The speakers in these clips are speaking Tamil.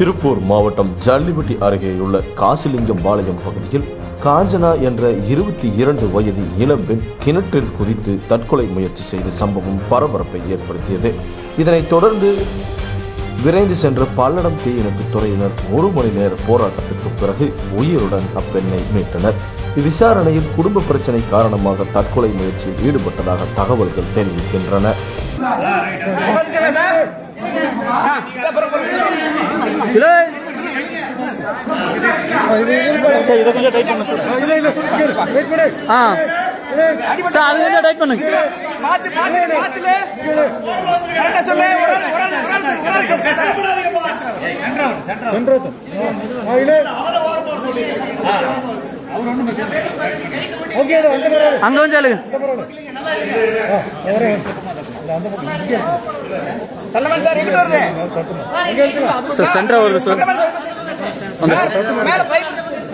திருப்பூர் மாவட்டம் ஜல்லிபட்டி அருகேயுள்ள காசிலிங்கம் பாளையம் பகுதியில் காஞ்சனா என்ற இருபத்தி இரண்டு வயது இளம்பெண் கிணற்றில் குதித்து தற்கொலை முயற்சி செய்த சம்பவம் பரபரப்பை ஏற்படுத்தியது இதனைத் தொடர்ந்து விரைந்து சென்ற பல்லடம் தீயணைப்பு துறையினர் ஒரு மணி நேர போராட்டத்திற்கு பிறகு உயிருடன் அப்பெண்ணை மீட்டனர் விசாரணையில் குடும்ப பிரச்சனை காரணமாக தற்கொலை முயற்சியில் ஈடுபட்டதாக தகவல்கள் தெரிவிக்கின்றன சார் இதை கொஞ்சம் டைப் பண்ணு சார் ஆ சார் அது கொஞ்சம் டைப் பண்ணுங்க மாத்து மாத்து மாத்துல கரெக்டா சொல்லு ஒரு ஆள் ஒரு ஆள் ஒரு ஆள் ஒரு ஆள் சொல்லு அங்க கொஞ்சம் அழுகு தள்ளமன் சார் எங்கிட்ட வருது சார் சென்டரா வருது சார் சார், மேல பைப்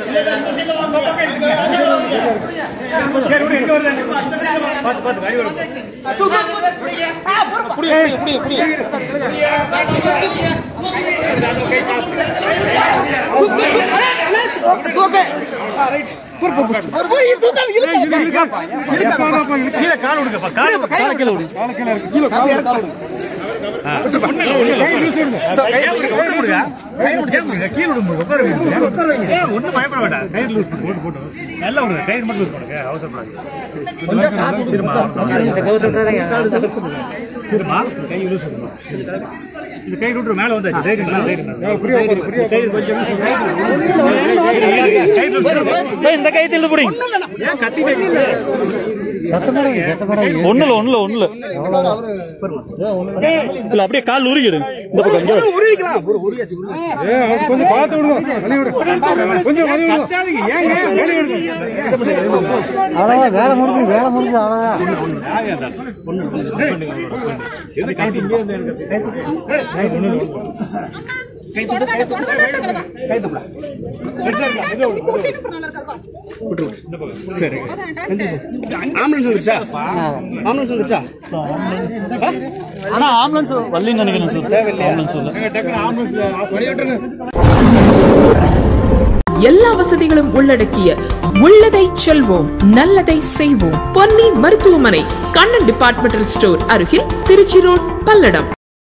காலை கீழே விடு ஒன்றும் பயப்பட வேண்டாம் டயர் லூஸ் போட்டு போட்டு நல்லா விடுங்க டயர் மட்டும் லூஸ் பண்ணுங்க அவசரப்படாது இருமா கை லூஸ் பண்ணுமா இது கை விட்டு மேல வந்தாச்சு தைரியம் மேல தைரியம் கை கொஞ்சம் கை லூஸ் ஏய், இந்த கை தில்லு பிடிங்க ஏன் கத்திட்டே ஒண்ணுல ஒண்ணுல ஒண்ணுல இல்ல அப்படியே கால் உருகிடு இந்த பக்கம் இங்க கொஞ்சம் பார்த்து விடுங்க வழி விடு கொஞ்சம் வழி விடு கத்தாதீங்க ஏன் ஏன் வழி விடுங்க அவ்வளவுதான் வேலை முடிஞ்சு வேலை முடிஞ்சு அவ்வளவுதான் ஆம்புலன்ஸ் வந்துருச்சா ஆம்புலன்ஸ் வந்துருச்சா ஆனா ஆம்புலன்ஸ் வரலன்னு நினைக்கிறேன் சார் ஆம்புலன்ஸ் இல்ல எல்லா வசதிகளும் உள்ளடக்கிய உள்ளதை செல்வோம் நல்லதை செய்வோம் பொன்னி மருத்துவமனை கண்ணன் டிபார்ட்மெண்டல் ஸ்டோர் அருகில் திருச்சி ரோட் பல்லடம்